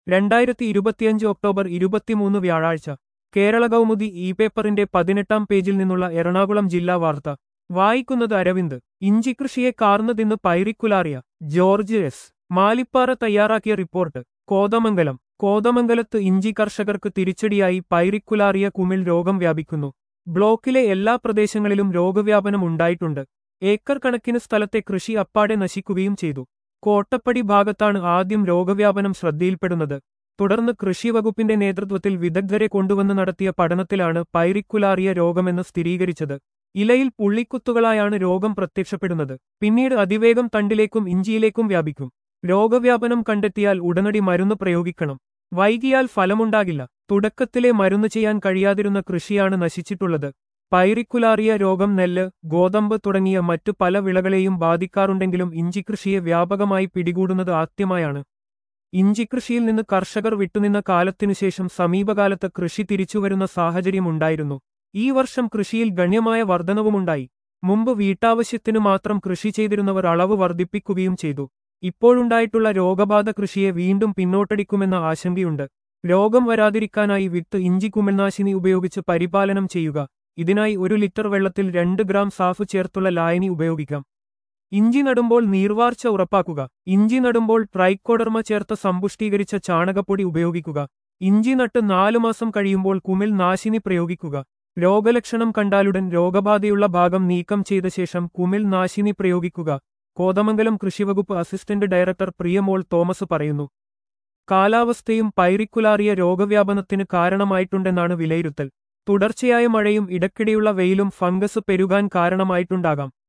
രണ്ടായിരത്തി ഇരുപത്തിയഞ്ച് ഒക്ടോബർ ഇരുപത്തിമൂന്ന് വ്യാഴാഴ്ച കേരള കൗമുദി ഇ പേപ്പറിന്റെ പതിനെട്ടാം പേജിൽ നിന്നുള്ള എറണാകുളം ജില്ലാ വാർത്ത വായിക്കുന്നത് അരവിന്ദ് ഇഞ്ചികൃഷിയെ കാർന്നു തിന്ന് പൈറിക്കുലാറിയ ജോർജ് എസ് മാലിപ്പാറ തയ്യാറാക്കിയ റിപ്പോർട്ട് കോതമംഗലം കോതമംഗലത്ത് ഇഞ്ചി കർഷകർക്ക് തിരിച്ചടിയായി പൈറിക്കുലാറിയ കുമിൾ രോഗം വ്യാപിക്കുന്നു ബ്ലോക്കിലെ എല്ലാ പ്രദേശങ്ങളിലും രോഗവ്യാപനം ഉണ്ടായിട്ടുണ്ട് ഏക്കർ കണക്കിന് സ്ഥലത്തെ കൃഷി അപ്പാടെ നശിക്കുകയും ചെയ്തു കോട്ടപ്പടി ഭാഗത്താണ് ആദ്യം രോഗവ്യാപനം ശ്രദ്ധയിൽപ്പെടുന്നത് തുടർന്ന് കൃഷിവകുപ്പിന്റെ നേതൃത്വത്തിൽ വിദഗ്ധരെ കൊണ്ടുവന്ന് നടത്തിയ പഠനത്തിലാണ് പൈറിക്കുലാറിയ രോഗമെന്ന് സ്ഥിരീകരിച്ചത് ഇലയിൽ പുള്ളിക്കുത്തുകളായാണ് രോഗം പ്രത്യക്ഷപ്പെടുന്നത് പിന്നീട് അതിവേഗം തണ്ടിലേക്കും ഇഞ്ചിയിലേക്കും വ്യാപിക്കും രോഗവ്യാപനം കണ്ടെത്തിയാൽ ഉടനടി മരുന്ന് പ്രയോഗിക്കണം വൈകിയാൽ ഫലമുണ്ടാകില്ല തുടക്കത്തിലെ മരുന്ന് ചെയ്യാൻ കഴിയാതിരുന്ന കൃഷിയാണ് നശിച്ചിട്ടുള്ളത് പൈറിക്കുലാറിയ രോഗം നെല്ല് ഗോതമ്പ് തുടങ്ങിയ മറ്റു പല വിളകളെയും ബാധിക്കാറുണ്ടെങ്കിലും ഇഞ്ചിക്കൃഷിയെ വ്യാപകമായി പിടികൂടുന്നത് ആദ്യമായാണ് ഇഞ്ചിക്കൃഷിയിൽ നിന്ന് കർഷകർ വിട്ടുനിന്ന കാലത്തിനുശേഷം സമീപകാലത്ത് കൃഷി തിരിച്ചുവരുന്ന സാഹചര്യമുണ്ടായിരുന്നു ഈ വർഷം കൃഷിയിൽ ഗണ്യമായ വർധനവുമുണ്ടായി മുമ്പ് വീട്ടാവശ്യത്തിനു മാത്രം കൃഷി ചെയ്തിരുന്നവർ അളവ് വർദ്ധിപ്പിക്കുകയും ചെയ്തു ഇപ്പോഴുണ്ടായിട്ടുള്ള രോഗബാധ കൃഷിയെ വീണ്ടും പിന്നോട്ടടിക്കുമെന്ന ആശങ്കയുണ്ട് രോഗം വരാതിരിക്കാനായി വിത്ത് ഇഞ്ചി കുമിൾനാശിനി ഉപയോഗിച്ച് പരിപാലനം ചെയ്യുക ഇതിനായി ഒരു ലിറ്റർ വെള്ളത്തിൽ രണ്ട് ഗ്രാം സാഫ് ചേർത്തുള്ള ലായനി ഉപയോഗിക്കാം ഇഞ്ചി നടുമ്പോൾ നീർവാർച്ച ഉറപ്പാക്കുക ഇഞ്ചി നടുമ്പോൾ ട്രൈക്കോഡർമ ചേർത്ത് സമ്പുഷ്ടീകരിച്ച ചാണകപ്പൊടി ഉപയോഗിക്കുക ഇഞ്ചി നട്ട് നാലു മാസം കഴിയുമ്പോൾ കുമിൾ നാശിനി പ്രയോഗിക്കുക രോഗലക്ഷണം കണ്ടാലുടൻ രോഗബാധയുള്ള ഭാഗം നീക്കം ചെയ്ത ശേഷം കുമിൾ നാശിനി പ്രയോഗിക്കുക കോതമംഗലം കൃഷിവകുപ്പ് അസിസ്റ്റന്റ് ഡയറക്ടർ പ്രിയമോൾ തോമസ് പറയുന്നു കാലാവസ്ഥയും പൈറിക്കുലാറിയ രോഗവ്യാപനത്തിന് കാരണമായിട്ടുണ്ടെന്നാണ് വിലയിരുത്തൽ തുടർച്ചയായ മഴയും ഇടയ്ക്കിടെയുള്ള വെയിലും ഫംഗസ് പെരുകാൻ കാരണമായിട്ടുണ്ടാകാം